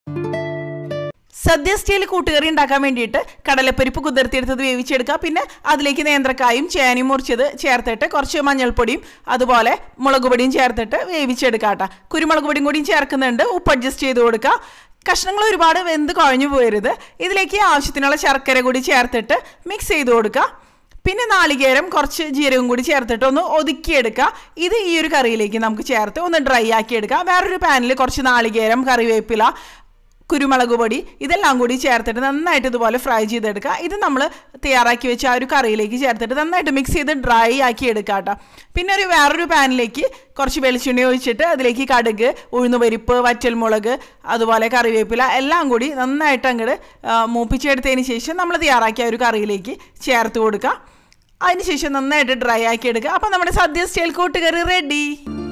സദ്യ style കൂട്ടുകറി ഉണ്ടാക്കാൻ വേണ്ടിയിട്ട് കടലപ്പരിപ്പ് കുതിർത്തിയെടുത്തത് വേവിച്ചെടുക്കുക പിന്നെ അതിലേക്ക് നേന്ത്രക്കായും ചേനയും മുറിച്ചത് ചേർത്തിട്ട് കുറച്ച് മഞ്ഞൾപ്പൊടിയും അതുപോലെ മുളക് പൊടിയും ചേർത്തിട്ട് വേവിച്ചെടുക്കുക കേട്ടോ കുരുമുളക് പൊടിയും കൂടിയും ചേർക്കുന്നുണ്ട് ഉപ്പ് അഡ്ജസ്റ്റ് ചെയ്ത് കൊടുക്കുക കഷ്ണങ്ങൾ ഒരുപാട് വെന്ത് കുഴഞ്ഞു പോരുത് ഇതിലേക്ക് ആവശ്യത്തിനുള്ള ശർക്കര കൂടി ചേർത്തിട്ട് മിക്സ് ചെയ്ത് കൊടുക്കുക പിന്നെ നാളികേരം കുറച്ച് ജീരകം കൂടി ചേർത്തിട്ട് ഒന്ന് ഒതുക്കിയെടുക്കുക ഇത് ഈ ഒരു കറിയിലേക്ക് നമുക്ക് ചേർത്ത് ഒന്ന് ഡ്രൈ ആക്കി എടുക്കുക വേറൊരു പാനിൽ കുറച്ച് നാളികേരം കറിവേപ്പില കുരുമുളക് പൊടി ഇതെല്ലാം കൂടി ചേർത്തിട്ട് നന്നായിട്ട് ഇതുപോലെ ഫ്രൈ ചെയ്തെടുക്കുക ഇത് നമ്മൾ തയ്യാറാക്കി വെച്ച ആ ഒരു കറിയിലേക്ക് ചേർത്തിട്ട് നന്നായിട്ട് മിക്സ് ചെയ്ത് ഡ്രൈ ആക്കി എടുക്കുക കേട്ടോ പിന്നെ ഒരു വേറൊരു പാനിലേക്ക് കുറച്ച് വെളിച്ചെണ്ണ ഒഴിച്ചിട്ട് അതിലേക്ക് കടുക് ഉഴുന്നുപരിപ്പ് വറ്റൽമുളക് അതുപോലെ കറിവേപ്പില എല്ലാം കൂടി നന്നായിട്ട് അങ്ങോട്ട് മൂപ്പിച്ചെടുത്തതിന് ശേഷം നമ്മൾ തയ്യാറാക്കിയ ഒരു കറിയിലേക്ക് ചേർത്ത് കൊടുക്കുക അതിനുശേഷം നന്നായിട്ട് ഡ്രൈ ആക്കി എടുക്കുക അപ്പോൾ നമ്മുടെ സദ്യ സ്റ്റൈൽ കൂട്ടുകറി റെഡി